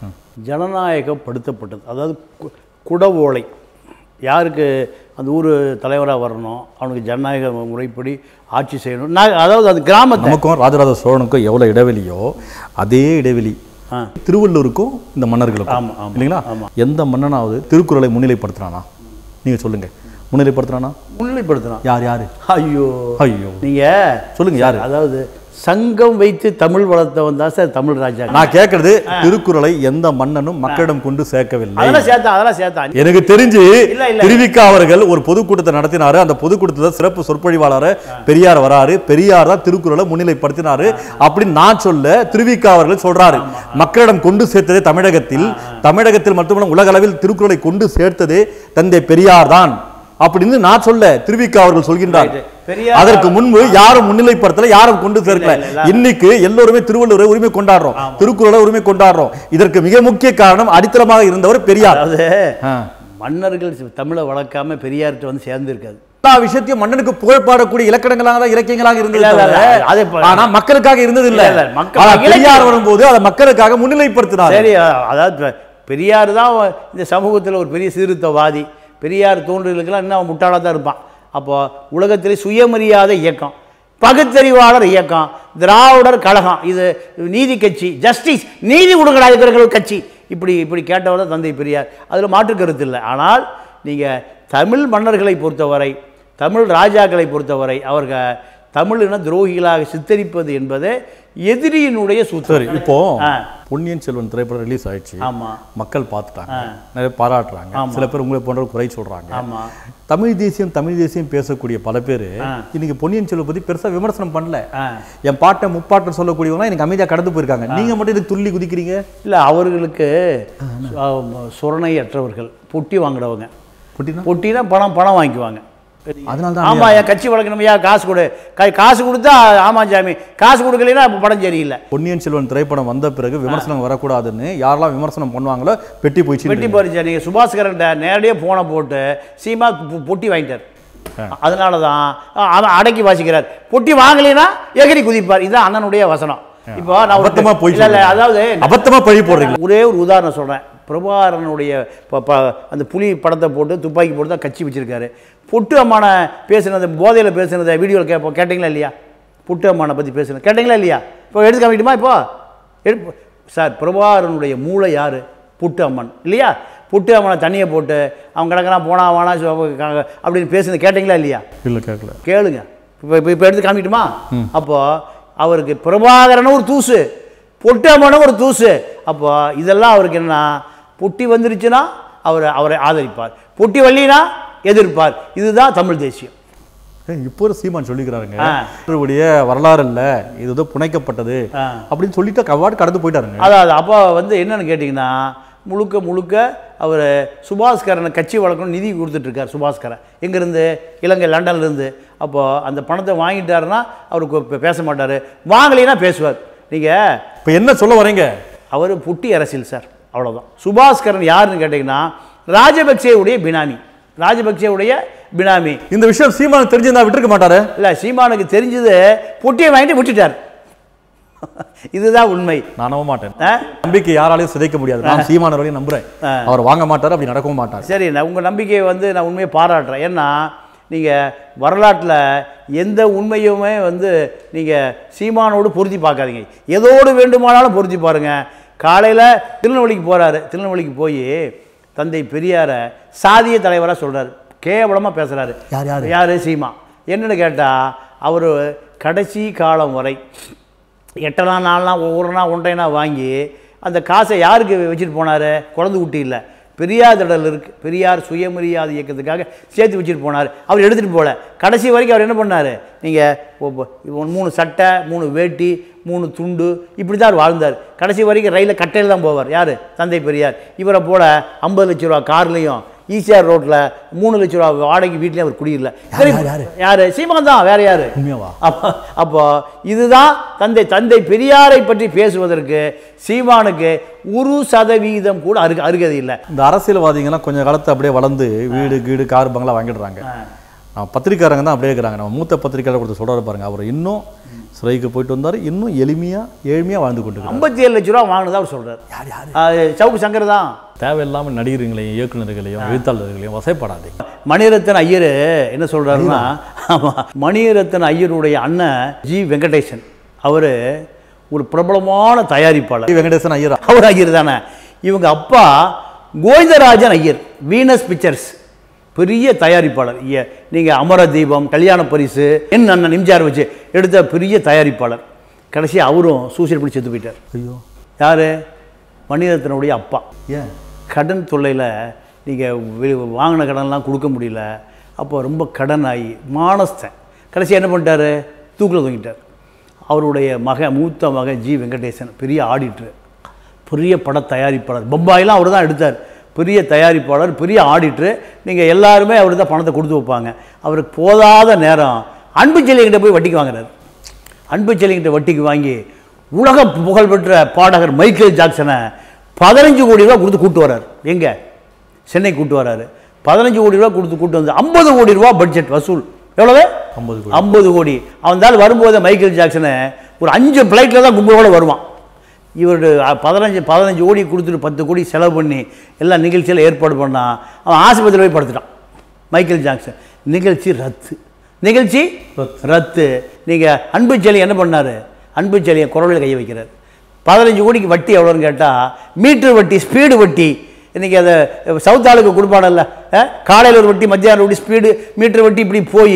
[SPEAKER 2] ஜனநாயகம் படுத்தப்பட்டது அதாவது கு- குடவோலை யாருக்கு அந்த ஊர் தலைவராக வரணும் அவனுக்கு ஜனநாயக முறைப்படி ஆட்சி செய்யணும் நான் அதாவது அது கிராமத்தை
[SPEAKER 1] நமக்கும் ராஜராஜ சோழனுக்கும் எவ்வளோ இடைவெளியோ அதே இடைவெளி
[SPEAKER 2] ஆ.
[SPEAKER 1] திருவள்ளூருக்கும் இந்த மன்னர்களுக்கும்
[SPEAKER 2] ஆமா, ஆமா,
[SPEAKER 1] இல்லைங்களா
[SPEAKER 2] ஆமா.
[SPEAKER 1] எந்த மன்னனாவது திருக்குறளை முன்னிலைப்படுத்துறானா நீங்க சொல்லுங்க முன்னிலைப்படுத்துறானா
[SPEAKER 2] முன்னிலைப்படுத்தினான்
[SPEAKER 1] யார் யாரு
[SPEAKER 2] ஐயோ
[SPEAKER 1] ஐயோ
[SPEAKER 2] நீங்கள்
[SPEAKER 1] சொல்லுங்க யாரு
[SPEAKER 2] அதாவது சங்கம் வைத்து தமிழ் வளர்த்தவன் தான் சார் தமிழ் ராஜா
[SPEAKER 1] நான் கேட்கறது திருக்குறளை எந்த மன்னனும் மக்களிடம் கொண்டு சேர்க்கவில்லை
[SPEAKER 2] அதெல்லாம் சேர்த்தான் அதெல்லாம் சேர்த்தான்
[SPEAKER 1] எனக்கு தெரிஞ்சு
[SPEAKER 2] இல்ல, இல்ல.
[SPEAKER 1] திருவிக்கா அவர்கள் ஒரு பொதுக்கூட்டத்தை நடத்தினாரு அந்த பொதுக்கூட்டத்துல சிறப்பு சொற்பொழிவாளர் பெரியார் வராரு பெரியார் தான் திருக்குறளை முன்னிலைப்படுத்தினாரு அப்படின்னு நான் சொல்ல திருவிக்கா அவர்கள் சொல்றாரு மக்களிடம் கொண்டு சேர்த்ததே தமிழகத்தில் தமிழகத்தில் மட்டுமல்ல உலக அளவில் திருக்குறளை கொண்டு சேர்த்ததே தந்தை பெரியார் தான் அப்படின்னு நான் சொல்ல திருவிக்கா அவர்கள் சொல்கின்றார்
[SPEAKER 2] Right. பெரியார்
[SPEAKER 1] அதற்கு முன்பு யாரும் முன்னிலைப்படுத்தல யாரும் கொண்டு சேர்க்கல
[SPEAKER 2] இல்ல, இல்ல.
[SPEAKER 1] இன்னைக்கு எல்லோருமே திருவள்ளுவரை உரிமை கொண்டாடுறோம் திருக்குறளை உரிமை கொண்டாடுறோம் இதற்கு மிக முக்கிய காரணம் அடித்தளமாக இருந்தவர் பெரியார்
[SPEAKER 2] அதாவது
[SPEAKER 1] ஆ.
[SPEAKER 2] மன்னர்கள் தமிழை வளர்க்காம பெரியார்கிட்ட வந்து சேர்ந்திருக்காது
[SPEAKER 1] எல்லா விஷயத்தையும் மன்னனுக்கு புகழ் பாடக்கூடிய இலக்கணங்களாக தான் இலக்கியங்களாக இருந்தது
[SPEAKER 2] இல்ல, இல்ல,
[SPEAKER 1] தவிர,
[SPEAKER 2] இல்ல, அது இப்ப-
[SPEAKER 1] ஆனா மக்களுக்காக இருந்தது இல்ல
[SPEAKER 2] இல்ல, இல்ல, மக்கள்
[SPEAKER 1] ஆனா
[SPEAKER 2] இலக்கியம்.
[SPEAKER 1] பெரியார் வரும்போது அதை மக்களுக்காக முன்னிலைப்படுத்தினார்
[SPEAKER 2] சரி அ- அதாவது பெ- பெரியார் தான் இந்த சமூகத்தில் ஒரு பெரிய சீர்திருத்தவாதி பெரியார் தோன்றுகளுக்கெல்லாம் இன்னும் அவன் முட்டாளாக தான் இருப்பான் அப்போ உலகத்திலே சுயமரியாதை இயக்கம் பகுத்தறிவாளர் இயக்கம் திராவிடர் கழகம் இது நீதி கட்சி ஜஸ்டிஸ் நீதி கொடுக்கடா இருக்கிறவர்கள் கட்சி இப்படி இப்படி கேட்டவர் தான் தந்தை பெரியார் அதில் மாற்று கருத்து இல்லை ஆனால் நீங்கள் தமிழ் மன்னர்களை பொறுத்தவரை தமிழ் ராஜாக்களை பொறுத்தவரை அவர்கள் தமிழின துரோகிகளாக சித்தரிப்பது என்பது எதிரியினுடைய
[SPEAKER 1] சரி
[SPEAKER 2] சூத்திரம்
[SPEAKER 1] இப்போ
[SPEAKER 2] ஆ.
[SPEAKER 1] பொன்னியின் செல்வன் திரைப்படம் ரிலீஸ் ஆயிடுச்சு
[SPEAKER 2] ஆமாம்
[SPEAKER 1] மக்கள் பார்த்துட்டாங்க நிறைய பாராட்டுறாங்க சில பேர் உங்களை போன்ற குறை சொல்றாங்க
[SPEAKER 2] ஆமாம்
[SPEAKER 1] தமிழ் தேசியம் தமிழ் தேசியம் பேசக்கூடிய பல பேர் இன்னைக்கு பொன்னியின் செல்வன் பத்தி பெருசா விமர்சனம் பண்ணல
[SPEAKER 2] ஆ
[SPEAKER 1] என் பாட்டை முப்பாட்டம் சொல்லக்கூடியவங்க எனக்கு அமைதியா கடந்து போயிருக்காங்க நீங்க மட்டும் இதுக்கு துள்ளி குதிக்கிறீங்க
[SPEAKER 2] இல்லை அவர்களுக்கு சு- சுரணையற்றவர்கள் பொட்டி வாங்குறவங்க
[SPEAKER 1] புட்டினா
[SPEAKER 2] பொட்டினா பணம் பணம் வாங்கிக்குவாங்க
[SPEAKER 1] அதனால தான்
[SPEAKER 2] ஆமா என் கட்சி வளர்க்கணுமையா காசு கொடு கை- காசு கொடுத்தா ஆமா சாமி காசு கொடுக்கலைன்னா அப்ப படம் சரியில்லை
[SPEAKER 1] பொன்னியின் செல்வன் திரைப்படம் வந்த பிறகு விமர்சனம் வரக்கூடாதுன்னு யாரெல்லாம் விமர்சனம் பண்ணுவாங்களோ பெட்டி போயிடுச்சு
[SPEAKER 2] வெட்டி போறிச்சு நீங்கள் சுபாஸ்கரன்ட்ட நேரடியாக ஃபோனை போட்டு சீமா பொ- பொட்டி வாங்கிட்டார் அதனால தான் அவன் அடக்கி வாசிக்கிறார் பொட்டி வாங்கலைன்னா எகிரி குதிப்பார் இதுதான் அண்ணனுடைய வசனம் இப்போ நான் ஒரு-
[SPEAKER 1] அபத்தமா போய்
[SPEAKER 2] இல்ல, இல்ல,
[SPEAKER 1] சொல்றீங்க.
[SPEAKER 2] அதாவது
[SPEAKER 1] அபத்தமா பழி போடுறீங்க
[SPEAKER 2] ஒரே ஒரு உதாரணம் சொல்கிறேன் பிரபாகரனுடைய ப- ப- அந்த புலி படத்தை போட்டு துப்பாக்கி போட்டு தான் கட்சி வச்சிருக்காரு புட்டு அம்மான பேசுனது போதையில் பேசுனதை வீடியோவில் கேட்போ கேட்டிங்களா இல்லையா புட்டு அம்மானை பற்றி பேசுனது கேட்டிங்களா இல்லையா இப்போ எடுத்து காமிக்கட்டுமா இப்போ எடுப்பு சார் பிரபாகரனுடைய மூளை யார் புட்டு அம்மன் இல்லையா புட்டு அம்மனை தண்ணியை போட்டு அவன் கிடக்கிறான் போனா வானா சு- க- அப்படின்னு பேசுனது கேட்டிங்களா இல்லையா
[SPEAKER 1] இல்ல கேட்கல
[SPEAKER 2] கேளுங்க இப்போ இப்போ இப்போ எடுத்து காமிக்கட்டுமா அப்போ அவருக்கு பிரபாகரனும் ஒரு தூசு பொட்டம்மனும் ஒரு தூசு அப்போ இதெல்லாம் அவருக்கு என்ன பொட்டி வந்துருச்சுன்னா அவர் அவரை ஆதரிப்பார் பொட்டி வள்ளினா எதிர்ப்பார் இதுதான் தமிழ் தேசியம்
[SPEAKER 1] ஏய், இப்போ ஒரு சீமான் சொல்லிக்கிறாருங்க
[SPEAKER 2] ஆ.
[SPEAKER 1] இவருடைய வரலாறு இல்ல இது ஏதோ புனைக்கப்பட்டது
[SPEAKER 2] ஆ.
[SPEAKER 1] அப்படின்னு சொல்லிட்டு கவாடு கடந்து போயிட்டாருங்க
[SPEAKER 2] அதாவது அப்போ வந்து என்னன்னு கேட்டிங்கன்னா முழுக்க முழுக்க அவர் சுபாஸ்கரனை கட்சி வளர்க்கணும் நிதி கொடுத்துட்ருக்கார் சுபாஸ்கரன் எங்கேருந்து இலங்கை லண்டன்லேருந்து அப்போது அந்த பணத்தை வாங்கிட்டாருன்னா அவருக்கு இப்ப பேச மாட்டார் வாங்கலைன்னா பேசுவார் நீங்கள்
[SPEAKER 1] இப்ப என்ன சொல்ல வரீங்க
[SPEAKER 2] அவர் புட்டி அரசியல் சார் அவ்வளோதான் சுபாஸ்கரன் யாருன்னு கேட்டிங்கன்னா ராஜபக்சேவுடைய பினாமி ராஜபக்சேவுடைய பினாமி
[SPEAKER 1] இந்த விஷயம் சீமான் தெரிஞ்சிருந்தா விட்டுருக்க மாட்டாரு
[SPEAKER 2] இல்லை சீமானுக்கு தெரிஞ்சது புட்டியை வாங்கிட்டு விட்டுட்டார் இதுதான் உண்மை
[SPEAKER 1] நான் நம்ப மாட்டேன்
[SPEAKER 2] ஆ?
[SPEAKER 1] நம்பிக்கை யாராலையும் சிதைக்க முடியாது நான் சீமான வரையும் நம்புறேன்
[SPEAKER 2] ஆ.
[SPEAKER 1] அவர் வாங்க மாட்டாரு அப்படி நடக்கவும் மாட்டார்
[SPEAKER 2] சரி நான் உங்கள் நம்பிக்கையை வந்து நான் உண்மையை பாராட்டுறேன் ஏன்னா நீங்கள் வரலாற்றில் எந்த உண்மையுமே வந்து நீங்கள் சீமானோடு பொருத்தி பார்க்காதீங்க எதோடு வேண்டுமானாலும் பொருத்தி பாருங்கள் காலையில் திருநெல்வேலிக்கு போகிறாரு திருநெல்வேலிக்கு போய் தந்தை பெரியாரை சாதிய தலைவராக சொல்கிறாரு கேவலமாக பேசுகிறாரு
[SPEAKER 1] யார், யாரு?
[SPEAKER 2] யார் சீமா என்னன்னு கேட்டால் அவர் கடைசி காலம் வரை எட்டலாம் நாலாம் ஒவ்வொரு ஒன்றைனா வாங்கி அந்த காசை யாருக்கு வச்சுட்டு போனார் குழந்தை குட்டி இல்லை பெரியார் திடல் இருக்கு பெரியார் சுயமரியாதை இயக்கத்துக்காக சேர்த்து வச்சுட்டு போனார் அவர் எடுத்துகிட்டு போகல கடைசி வரைக்கும் அவர் என்ன பண்ணார் நீங்கள் மூணு சட்டை மூணு வேட்டி மூணு துண்டு இப்படி தான் அவர் வாழ்ந்தார் கடைசி வரைக்கும் ரயிலில் கட்டையில் தான் போவார் யார் தந்தை பெரியார் இவரை போல ஐம்பது லட்ச ரூபா கார்லேயும் ஈசிஆர் ரோட்டில் மூணு லட்ச ரூபா வாடகை வீட்லேயும் அவர் குடியில்ல
[SPEAKER 1] யார், யார், யாரு?
[SPEAKER 2] யார் சீமான் தான் வேற யார்
[SPEAKER 1] உண்மையாவா
[SPEAKER 2] அப்போ அப்போ இதுதான் தந்தை தந்தை பெரியாரை பற்றி பேசுவதற்கு சீமானுக்கு ஒரு சதவீதம் கூட அருக அருகதை இல்லை
[SPEAKER 1] இந்த அரசியல்வாதிகள்லாம் கொஞ்ச காலத்து அப்படியே வளர்ந்து வீடு கீடு கார் பங்களா வாங்கிடுறாங்க நம்ம பத்திரிக்காரங்க தான் அப்படியே இருக்கிறாங்க நம்ம மூத்த பத்திரிக்கையாளர் கொடுத்து சொல்றாரு பாருங்க அவர் இன்னும் சிறைக்கு போயிட்டு வந்தாரு இன்னும் எளிமையா ஏழ்மையா வாழ்ந்து கொண்டு இருக்கிறார்.
[SPEAKER 2] ஐம்பத்தி ஏழு லட்ச ரூபா வாங்கினதா அவர் சொல்றாரு சவுக்கு சங்கர் தான்
[SPEAKER 1] தேவையில்லாம நடிகர்களையும் இயக்குநர்களையும் எழுத்தாளர்களையும் வசைப்படாதீங்க
[SPEAKER 2] மணிரத்ன ஐயர் என்ன சொல்றாருன்னா ஆமா மணிரத்ன ஐயருடைய அண்ணன் ஜி வெங்கடேசன் அவர் ஒரு பிரபலமான தயாரிப்பாளர்
[SPEAKER 1] வெங்கடேசன் ஐயரா
[SPEAKER 2] அவர் ஐயர் தானே இவங்க அப்பா கோவிந்தராஜன் ஐயர் வீனஸ் பிக்சர்ஸ் பெரிய தயாரிப்பாளர் ஐய நீங்கள் அமர தீபம் கல்யாண பரிசு என் அண்ணன் நிம்ஜார் வச்சு எடுத்த பெரிய தயாரிப்பாளர் கடைசி அவரும் சூசைட் பண்ணி செத்து போயிட்டார்
[SPEAKER 1] ஐயோ
[SPEAKER 2] யார் மணிரத்னுடைய அப்பா
[SPEAKER 1] ஏன்
[SPEAKER 2] கடன் தொல்லையில் நீங்கள் வாங்கின கடன்லாம் கொடுக்க முடியல அப்போ ரொம்ப கடன் ஆகி மானஸ்தன் கடைசி என்ன பண்ணிட்டாரு தூக்கில் தூங்கிட்டார் அவருடைய மக மூத்த மகன் ஜி வெங்கடேசன் பெரிய ஆடிட்டர் பெரிய பட தயாரிப்பாளர் பம்பாயெலாம் அவர் தான் எடுத்தார் பெரிய தயாரிப்பாளர் பெரிய ஆடிட்ரு நீங்கள் எல்லாருமே அவர் தான் பணத்தை கொடுத்து வைப்பாங்க அவருக்கு போதாத நேரம் அன்பு செல்லிங்கிட்ட போய் வட்டிக்கு வாங்குறாரு அன்பு செல்லிங்கிட்ட வட்டிக்கு வாங்கி உலக புகழ்பெற்ற பாடகர் மைக்கேல் ஜாக்சனை பதினஞ்சு கோடி ரூபா கொடுத்து கூட்டு வர்றாரு எங்க சென்னை கூட்டு வர்றாரு பதினஞ்சு கோடி ரூபா கொடுத்து கூட்டு வந்து ஐம்பது கோடி ரூபா பட்ஜெட் வசூல் எவ்வளவு
[SPEAKER 1] 50 கோடி.
[SPEAKER 2] ஐம்பது கோடி அவன் தான் வரும்போது மைக்கேல் ஜாக்சனை ஒரு அஞ்சு ஃப்ளைட்டில் தான் கும்பலோட வருவான் இவர் பதினஞ்சு பதினஞ்சு கோடி கொடுத்துட்டு பத்து கோடி செலவு பண்ணி எல்லா நிகழ்ச்சியில் ஏற்பாடு பண்ணான் அவன் ஆஸ்பத்திரியில் போய் படுத்துட்டான் மைக்கேல் ஜாக்சன் நிகழ்ச்சி ரத்து நிகழ்ச்சி ரத்து நீங்கள் அன்பு செலி என்ன பண்ணார் அன்பு செலியை குரலில் கையை வைக்கிறார் பதினஞ்சு கோடிக்கு வட்டி எவ்வளோன்னு கேட்டால் மீட்டர் வட்டி ஸ்பீடு வட்டி இன்றைக்கி அதை சவுத் ஆளுக்கு கொடுப்பானல்ல காலையில் ஒரு வட்டி மத்தியானம் ஒரு வட்டி ஸ்பீடு மீட்டர் வட்டி இப்படி போய்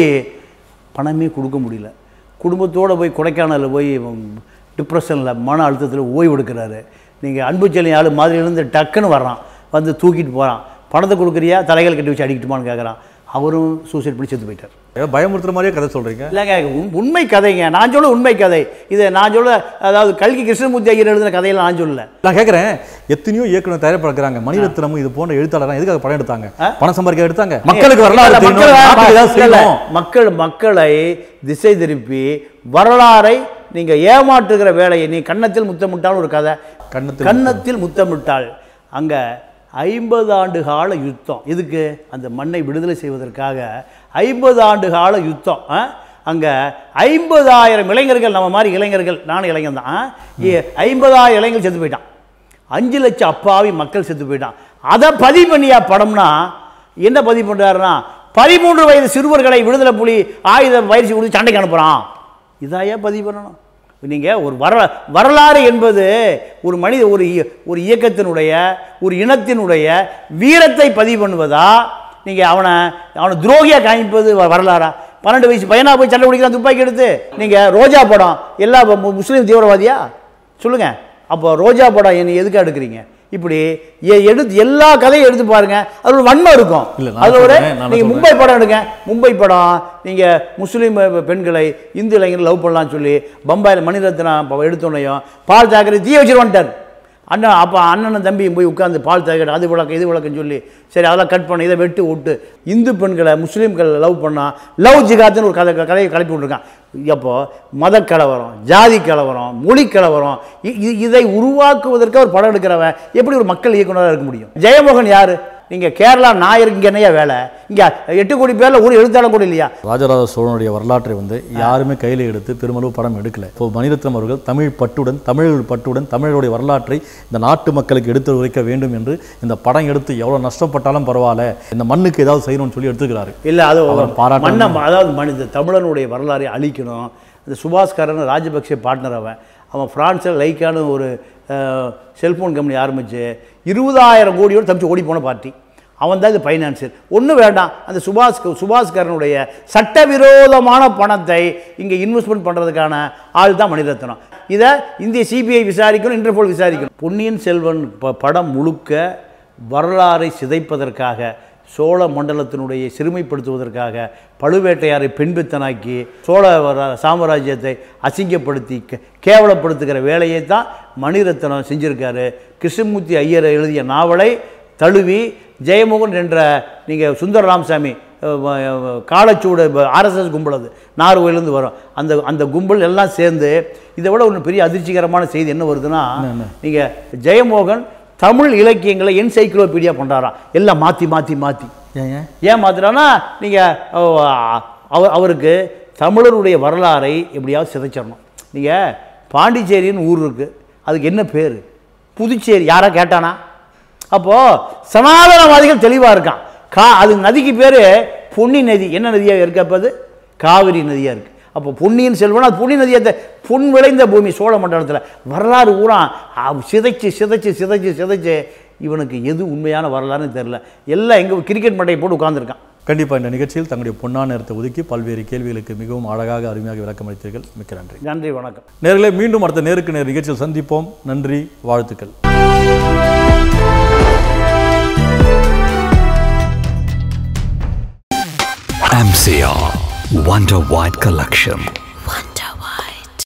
[SPEAKER 2] பணமே கொடுக்க முடியல குடும்பத்தோடு போய் கொடைக்கானலில் போய் டிப்ரெஷனில் மன அழுத்தத்தில் ஓய்வு எடுக்கிறாரு நீங்கள் அன்பு செல்லிய ஆள் மாதிரி இருந்து டக்குன்னு வர்றான் வந்து தூக்கிட்டு போகிறான் பணத்தை கொடுக்குறியா தலைகள் கட்டி வச்சு அடிக்கட்டுமான்னு கேட்குறான் அவரும் சூசைட் பண்ணி செத்து போயிட்டார்
[SPEAKER 1] ஏதோ பயமுறுத்துற மாதிரியே கதை சொல்றீங்க
[SPEAKER 2] இல்லைங்க உண்- உண்மை கதைங்க நான் சொல்ல உண்மை கதை இதை நான் சொல்ல அதாவது கல்கி கிருஷ்ணமூர்த்தி ஐயர் எழுதின கதையெல்லாம் நான் சொல்லல
[SPEAKER 1] நான் கேட்குறேன் எத்தனையோ இயக்குனர் தயாரிப்பாக்குறாங்க மணிரத்னமும் இது போன்ற எழுத்தாளர் எதுக்காக படம் எடுத்தாங்க பணம் சம்பாதிக்க எடுத்தாங்க மக்களுக்கு வரலாறு
[SPEAKER 2] இல்ல,
[SPEAKER 1] தெரியணும்,
[SPEAKER 2] மக்கள்
[SPEAKER 1] நாட்டுக்கு ஏதாவது
[SPEAKER 2] இல்ல, இல்ல.
[SPEAKER 1] செய்யணும்.
[SPEAKER 2] மக்கள் மக்களை திசை திருப்பி வரலாறை நீங்க ஏமாற்றுகிற வேலையை நீ கன்னத்தில் முத்தமிட்டால் ஒரு கதை
[SPEAKER 1] கன்னத்தில்
[SPEAKER 2] கன்னத்தில் முத்தமிட்டாள் அங்க ஐம்பது ஆண்டு கால யுத்தம் இதுக்கு அந்த மண்ணை விடுதலை செய்வதற்காக ஐம்பது ஆண்டு கால யுத்தம் ஆ? அங்க ஐம்பதாயிரம் இளைஞர்கள் நம்ம மாதிரி இளைஞர்கள் நானும் இளைஞர் தான் ஐம்பதாயிரம் இளைஞர்கள் செத்து போயிட்டான் அஞ்சு லட்சம் அப்பாவி மக்கள் செத்து போயிட்டான் அதை பதிவு பண்ணியா படம்னா என்ன பதிவு பண்ணுறாருன்னா பதிமூன்று வயது சிறுவர்களை விடுதலை புலி ஆயுத பயிற்சி கொடுத்து சண்டைக்கு அனுப்புகிறான் இதாயா பதிவு பண்ணணும் நீங்கள் ஒரு வர வரலாறு என்பது ஒரு மனித ஒரு இய- ஒரு இயக்கத்தினுடைய ஒரு இனத்தினுடைய வீரத்தை பதிவு பண்ணுவதா நீங்கள் அவனை அவனை துரோகியாக காமிப்பது வ- வரலாறா பன்னெண்டு வயசு பையனா போய் சண்டை பிடிக்கிறான் துப்பாக்கி எடுத்து நீங்கள் ரோஜா படம் எல்லா மு- முஸ்லீம் தீவிரவாதியா சொல்லுங்கள் அப்போ ரோஜா படம் என்ன எதுக்காக எடுக்கிறீங்க இப்படி எ- எடுத்து எல்லா கதையும் எடுத்து பாருங்க அது ஒரு வன்மை இருக்கும்
[SPEAKER 1] இல்ல, நான்
[SPEAKER 2] அது ஒரு
[SPEAKER 1] சொல்றேன், நான்
[SPEAKER 2] நீங்க
[SPEAKER 1] சொல்றேன்.
[SPEAKER 2] மும்பை படம் எடுங்க மும்பை படம் நீங்க முஸ்லீம் பெண்களை இந்து இளைஞர்கள் லவ் பண்ணலாம்னு சொல்லி பம்பாயில் மணிரத்னா ப- எடுத்தோன்னையும் பால் தாக்கரே தீ வச்சுட்டு வந்துட்டார் அண்ணன் அப்போ அண்ணனும் தம்பியும் போய் உட்காந்து பால் தாக்கட்டு அது விளக்கம் இது விளக்குன்னு சொல்லி சரி அதெல்லாம் கட் பண்ணி இதை வெட்டு விட்டு இந்து பெண்களை முஸ்லீம்கள் லவ் பண்ணா லவ் ஜிகாத்துன்னு ஒரு கதை கதையை கிளப்பி விட்டுருக்கான் அப்போ மத கலவரம் ஜாதி கலவரம் மொழி கலவரம் இ- இ- இதை உருவாக்குவதற்கு ஒரு படம் எடுக்கிறவன் எப்படி ஒரு மக்கள் இயக்குனராக இருக்க முடியும் ஜெயமோகன் யாரு நீங்க கேரளா நாயருக்கு இங்கே என்னையா வேலை இங்க எட்டு கோடி பேர்ல ஒரு எழுத்தாளர் கூட இல்லையா
[SPEAKER 1] ராஜராஜ சோழனுடைய வரலாற்றை வந்து யாருமே கையில் எடுத்து பெருமளவு படம் எடுக்கல இப்போ மணிரத்னம் அவர்கள் தமிழ் பட்டுடன் தமிழ் பட்டுடன் தமிழருடைய வரலாற்றை இந்த நாட்டு மக்களுக்கு எடுத்து உரைக்க வேண்டும் என்று இந்த படம் எடுத்து எவ்வளவு நஷ்டப்பட்டாலும் பரவாயில்ல இந்த மண்ணுக்கு ஏதாவது செய்யணும்னு சொல்லி எடுத்துக்கிறாரு
[SPEAKER 2] இல்ல அது
[SPEAKER 1] அவர் பாராட்ட
[SPEAKER 2] மன்ன அதாவது மனித தமிழனுடைய வரலாறை அழிக்கணும் இந்த சுபாஷ்கரன் ராஜபக்சே பார்ட்னர் அவன் அவன் ஃப்ரான்ஸில் லைக்கான ஒரு செல்ஃபோன் கம்பெனி ஆரம்பிச்சு இருபதாயிரம் கோடியோடு தப்பிச்சு ஓடி போன பார்ட்டி அவன் தான் இது ஃபைனான்சியர் ஒன்றும் வேண்டாம் அந்த சுபாஷ் சுபாஷ்கரனுடைய சட்டவிரோதமான பணத்தை இங்கே இன்வெஸ்ட்மெண்ட் பண்ணுறதுக்கான ஆள் தான் மணிரத்னம் இதை இந்திய சிபிஐ விசாரிக்கணும் இன்டர்போல் விசாரிக்கணும் பொன்னியின் செல்வன் ப- படம் முழுக்க வரலாறை சிதைப்பதற்காக சோழ மண்டலத்தினுடைய சிறுமைப்படுத்துவதற்காக பழுவேட்டையாரை பெண்பித்தனாக்கி சோழ வர- சாம்ராஜ்யத்தை அசிங்கப்படுத்தி கே- கேவலப்படுத்துகிற வேலையை தான் மணிரத்னம் செஞ்சிருக்காரு கிருஷ்ணமூர்த்தி ஐயர் எழுதிய நாவலை தழுவி ஜெயமோகன் என்ற நீங்கள் சுந்தர ராமசாமி அஹ், வ- வ- காலச்சூடு ஆர்எஸ்எஸ் கும்பல் அது நார்வேலேருந்து வரும் அந்த அந்த கும்பல் எல்லாம் சேர்ந்து இதை விட ஒன்று பெரிய அதிர்ச்சிகரமான செய்தி என்ன வருதுன்னா நீங்கள் ஜெயமோகன் தமிழ் இலக்கியங்களை என்சைக்ளோபீடியா பண்ணுறாராம் எல்லாம் மாற்றி மாற்றி மாற்றி
[SPEAKER 1] ஏன் ஏன்
[SPEAKER 2] ஏன் மாத்துறான்னா நீங்கள் அவர் அவருக்கு தமிழருடைய வரலாறை எப்படியாவது சிதைச்சிடணும் நீங்கள் பாண்டிச்சேரின்னு ஊர் இருக்குது அதுக்கு என்ன பேர் புதுச்சேரி யாரா கேட்டானா அப்போது சனாதனவாதிகள் தெளிவாக இருக்கான் கா அது நதிக்கு பேர் பொன்னி நதி என்ன நதியாக இருக்கு அப்போ அது காவிரி நதியாக இருக்குது அப்போ பொன்னியின் செல்வன் அது பொன்னி நதியை பொன் விளைந்த பூமி சோழ மண்டலத்தில் வரலாறு ஊரா சிதைச்சு சிதைச்சு சிதைச்சு சிதைச்சு இவனுக்கு எது உண்மையான வரலாறுன்னு தெரில எல்லாம் எங்கே கிரிக்கெட் மட்டையை போட்டு உட்காந்துருக்கான்
[SPEAKER 1] கண்டிப்பா இந்த நிகழ்ச்சியில் தங்களுடைய பொன்னான நேரத்தை ஒதுக்கி பல்வேறு கேள்விகளுக்கு மிகவும் அழகாக அருமையாக விளக்கம் அளித்தீர்கள் மிக்க நன்றி
[SPEAKER 2] நன்றி வணக்கம்
[SPEAKER 1] நேர்களே மீண்டும் அடுத்த நேருக்கு நேர் நிகழ்ச்சியில் சந்திப்போம் நன்றி வாழ்த்துக்கள்
[SPEAKER 3] MCR Wonder White Collection.